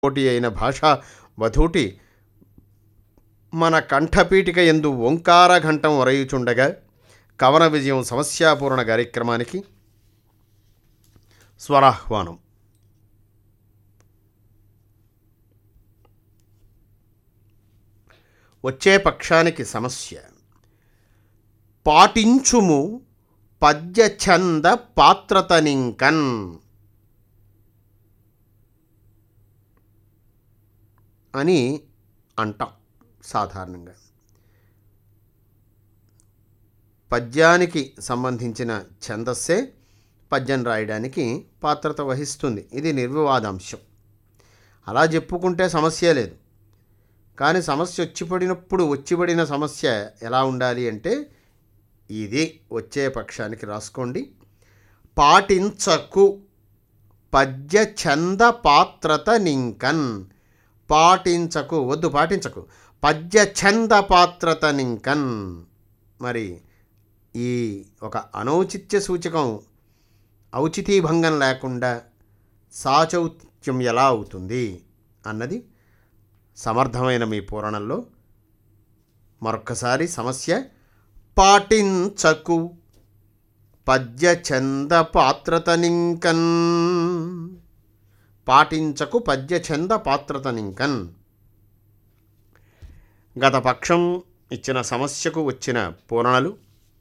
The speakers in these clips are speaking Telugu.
పోటీ అయిన భాషా వధూటి మన కంఠపీఠిక ఎందు ఓంకార ఘంటం వరయుచుండగా కవన విజయం సమస్యాపూర్ణ కార్యక్రమానికి స్వరాహ్వానం వచ్చే పక్షానికి సమస్య పాటించుము పద్య ఛంద పాత్రతనింకన్ అని అంటాం సాధారణంగా పద్యానికి సంబంధించిన ఛందస్సే పద్యం రాయడానికి పాత్రత వహిస్తుంది ఇది నిర్వివాదాంశం అలా చెప్పుకుంటే సమస్య లేదు కానీ సమస్య వచ్చిపడినప్పుడు వచ్చిపడిన సమస్య ఎలా ఉండాలి అంటే ఇది వచ్చే పక్షానికి రాసుకోండి పాటించకు పద్య ఛంద పాత్రత నింకన్ పాటించకు వద్దు పాటించకు పద్య ఛంద పాత్రత నింకన్ మరి ఈ ఒక అనౌచిత్య సూచకం ఔచితీభంగం లేకుండా సాచౌత్యం ఎలా అవుతుంది అన్నది సమర్థమైన మీ పూరణంలో మరొక్కసారి సమస్య పాటించకు పద్య ఛంద పాత్రతనింకన్ పాటించకు పద్య ఛంద పాత్రతనింకన్ గత పక్షం ఇచ్చిన సమస్యకు వచ్చిన పూరణలు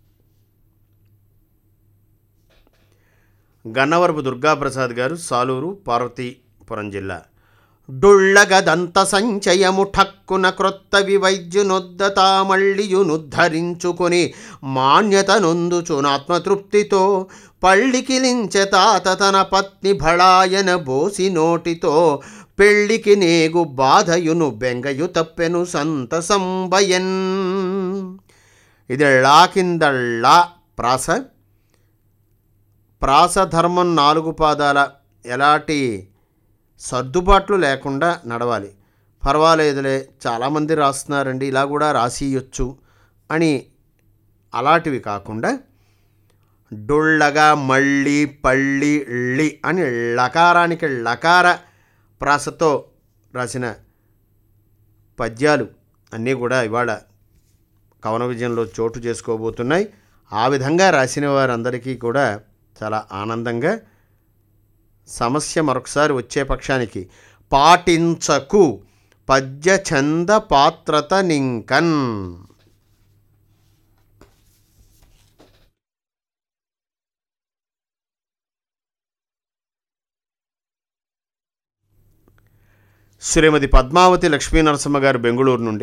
గన్నవరపు దుర్గాప్రసాద్ గారు సాలూరు పార్వతీపురం జిల్లా డొళ్ళగదంత సంచయము ఠక్కున క్రొత్తవి వైద్యునొద్దతా మళ్ళియునుద్ధరించుకొని మాన్యత నొందుచునాత్మతృప్తితో పళ్ళికిలించె తాత తన పత్ని భళాయన బోసి నోటితో పెళ్ళికి నేగు బాధయును బెంగయు తప్పెను సంతసంబయన్ ఇది ళా కింద ళా ప్రాస ప్రాసధర్మం నాలుగు పాదాల ఎలాంటి సర్దుబాట్లు లేకుండా నడవాలి పర్వాలేదులే చాలామంది రాస్తున్నారండి ఇలా కూడా రాసియొచ్చు అని అలాంటివి కాకుండా డొళ్ళగా మళ్ళీ పళ్ళి ళ్ళి అని లకారానికి లకార ప్రాసతో రాసిన పద్యాలు అన్నీ కూడా ఇవాళ కవన విజయంలో చోటు చేసుకోబోతున్నాయి ఆ విధంగా రాసిన వారందరికీ కూడా చాలా ఆనందంగా సమస్య మరొకసారి వచ్చే పక్షానికి పాటించకు పద్య ఛంద పాత్రత నింకన్ శ్రీమతి పద్మావతి లక్ష్మీనరసింహ గారు బెంగుళూరు నుండి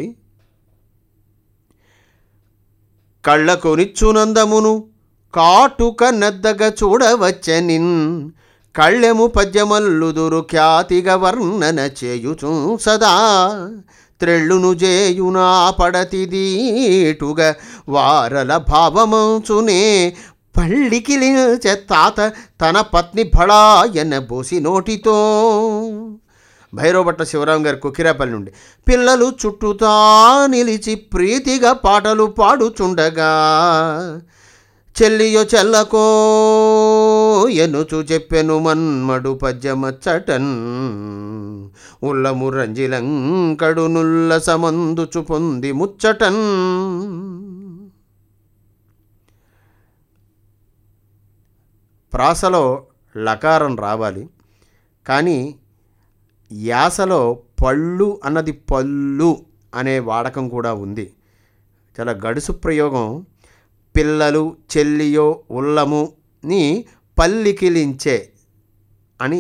కళ్ళకు నిచ్చునందమును కాటుక నెద్దగ చూడవచ్చనిన్ కళ్ళెము పద్యమల్లుదురు ఖ్యాతిగా వర్ణన చేయుచు సదా త్రెళ్ళును చేయునా పడతిదీటుగా వారల భావమంచునే పళ్ళికి తాత తన పత్ని భళాయన బోసి నోటితో భైరవభట్ల శివరాం గారి కుకిరాపల్లి నుండి పిల్లలు చుట్టూతా నిలిచి ప్రీతిగా పాటలు పాడుచుండగా చెల్లియో చెల్లకో ఎనుచు చెప్పెను మన్మడు పద్యమచ్చటన్ ఉల్లము రంజిలంకడు నుల్ల సమందుచు పొంది ముచ్చటన్ ప్రాసలో లకారం రావాలి కానీ యాసలో పళ్ళు అన్నది పళ్ళు అనే వాడకం కూడా ఉంది చాలా గడుసు ప్రయోగం పిల్లలు చెల్లియో ఉల్లముని పల్లికిలించే అని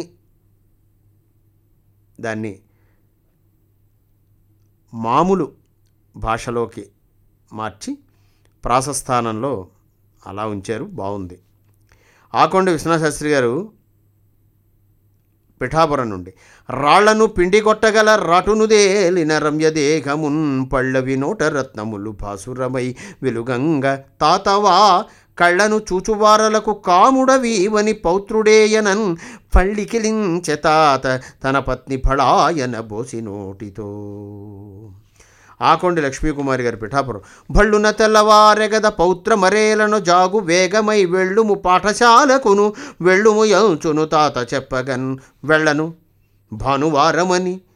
దాన్ని మామూలు భాషలోకి మార్చి ప్రాసస్థానంలో అలా ఉంచారు బాగుంది ఆకొండ విశ్వనాథశాస్త్రి గారు పిఠాపురం నుండి రాళ్లను పిండి కొట్టగల రటునుదేలిన రమ్యదేహమున్ పళ్ళవి నోట రత్నములు భాసురమై వెలుగంగ తాతవా కళ్ళను చూచువారలకు కాముడవీవని పౌత్రుడేయనన్ పళ్ళికిలించె తాత తన పత్ని ఫళాయన బోసి నోటితో ఆకొండి లక్ష్మీకుమారి గారి పిఠాపురం భళ్ళున తెల్లవారెగద పౌత్ర మరేలను జాగు వేగమై వెళ్ళుము పాఠశాలకును వెళ్ళుము యంచును తాత చెప్పగన్ వెళ్ళను భానువారమని